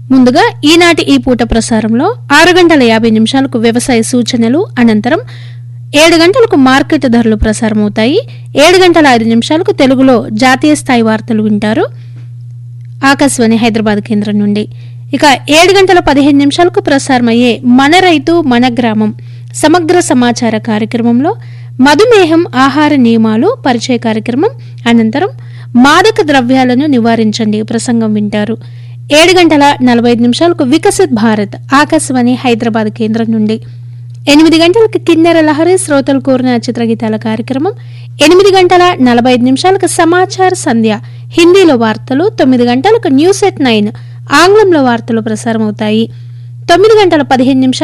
ముందుగా ఈనాటి ఈ పూట ప్రసారంలో ఆరు గంటల యాభై నిమిషాలకు వ్యవసాయ సూచనలు అనంతరం ఏడు గంటలకు మార్కెట్ ధరలు ప్రసారమవుతాయి ఏడు గంటల ఐదు నిమిషాలకు తెలుగులో జాతీయ స్థాయి వార్తలు వింటారు ఆకాశవాణి హైదరాబాద్ కేంద్రం నుండి ఇక ఏడు గంటల పదిహేను నిమిషాలకు ప్రసారమయ్యే మన రైతు మన గ్రామం సమగ్ర సమాచార కార్యక్రమంలో మధుమేహం ఆహార నియమాలు పరిచయ కార్యక్రమం అనంతరం మాదక ద్రవ్యాలను నివారించండి ప్రసంగం వింటారు ఏడు గంటల నలభై ఐదు నిమిషాలకు వికసిత్ భారత్ ఆకాశవాణి హైదరాబాద్ కేంద్రం నుండి ఎనిమిది గంటలకు కిన్నెర లహరి శ్రోతలు కోరిన చిత్రగీతాల కార్యక్రమం ఎనిమిది గంటల నలభై ఐదు నిమిషాలకు సమాచార సంధ్య హిందీలో వార్తలు తొమ్మిది గంటలకు న్యూస్ ఎట్ నైన్ ఆంగ్లంలో వార్తలు ప్రసారమవుతాయి తొమ్మిది గంటల పదిహేను నిమిషాలు